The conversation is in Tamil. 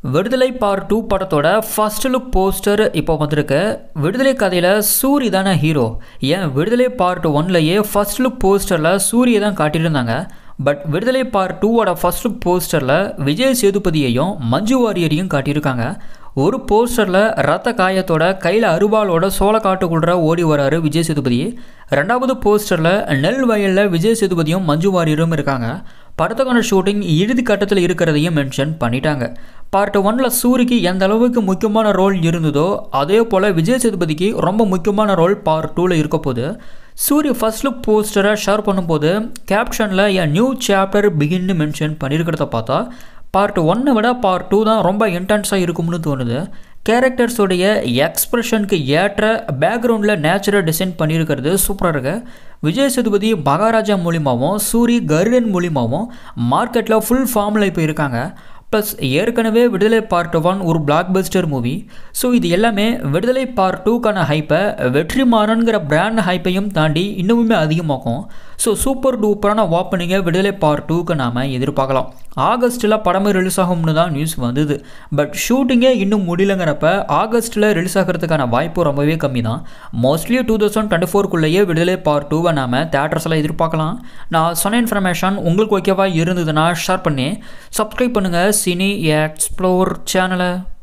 விடுதலை பார்ட் டூ படத்தோட ஃபர்ஸ்ட் லுக் போஸ்டர் இப்போ வந்திருக்கு விடுதலை கதையில் சூரி தானே ஹீரோ ஏன் விடுதலை பார்ட் ஒன்லையே ஃபர்ஸ்ட் லுக் போஸ்டரில் சூரியை தான் காட்டியிருந்தாங்க பட் விடுதலை பார்ட் டூவோட ஃபர்ஸ்ட் லுக் போஸ்டரில் விஜய் சேதுபதியையும் மஞ்சு வாரியரையும் காட்டியிருக்காங்க ஒரு போஸ்டரில் ரத்த காயத்தோட கையில் அருவாளோட சோளக்காட்டுக்குள்ள ஓடி வராரு விஜய் சேதுபதி ரெண்டாவது போஸ்டரில் நெல் வயலில் விஜய் சேதுபதியும் மஞ்சு வாரியரும் இருக்காங்க படத்துக்கான ஷூட்டிங் இறுதி கட்டத்தில் இருக்கிறதையும் மென்ஷன் பண்ணிட்டாங்க பார்ட் ஒனில் சூரிக்கு எந்த அளவுக்கு முக்கியமான ரோல் இருந்ததோ அதே போல் விஜய் சேதுபதிக்கு ரொம்ப முக்கியமான ரோல் பார்ட் டூவில் இருக்க போது சூரி ஃபர்ஸ்ட் லுக் போஸ்டரை ஷேர் பண்ணும்போது கேப்ஷனில் என் நியூ சாப்டர் பிகின்னு மென்ஷன் பண்ணியிருக்கிறத பார்த்தா பார்ட் ஒன்னை விட பார்ட் டூ தான் ரொம்ப இன்டென்ஸாக இருக்கும்னு தோணுது கேரக்டர்ஸோடைய எக்ஸ்ப்ரெஷனுக்கு ஏற்ற பேக்ரவுண்டில் நேச்சுரல் டிசைன் பண்ணியிருக்கிறது சூப்பராக இருக்கு விஜய் சேதுபதி மகாராஜா மூலியமாகவும் சூரி கருடன் மூலியமாகவும் மார்க்கெட்டில் ஃபுல் ஃபார்மில் இப்போ இருக்காங்க ப்ளஸ் ஏற்கனவே விடுதலை பார்ட் ஒன் ஒரு பிளாக் பஸ்டர் மூவி ஸோ இது எல்லாமே விடுதலை பார்ட் டூக்கான ஹைப்பை வெற்றிமாறன்கிற பிராண்ட் ஹைப்பையும் தாண்டி இன்னுமுமே அதிகமாக்கும் ஸோ சூப்பர் டூப்பரான ஓப்பனிங்கை விடுதலை பார்ட் டூக்கு நாம் எதிர்பார்க்கலாம் ஆகஸ்ட்டில் படமே ரிலீஸ் ஆகும்னு தான் நியூஸ் வந்தது பட் ஷூட்டிங்கே இன்னும் முடியலங்கிறப்ப ஆகஸ்ட்டில் ரிலீஸ் ஆகிறதுக்கான வாய்ப்பு ரொம்பவே கம்மி தான் மோஸ்ட்லி டூ தௌசண்ட் டுவெண்ட்டி ஃபோர்க்குள்ளேயே விடுதலை பார்ட் டூவை நாம் தேட்டர்ஸில் எதிர்பார்க்கலாம் நான் சொன்ன இன்ஃபர்மேஷன் உங்களுக்கு ஓகேவா இருந்ததுன்னா ஷேர் பண்ணி சப்ஸ்கிரைப் பண்ணுங்கள் சினி எக்ஸ்ப்ளோர் சேனலை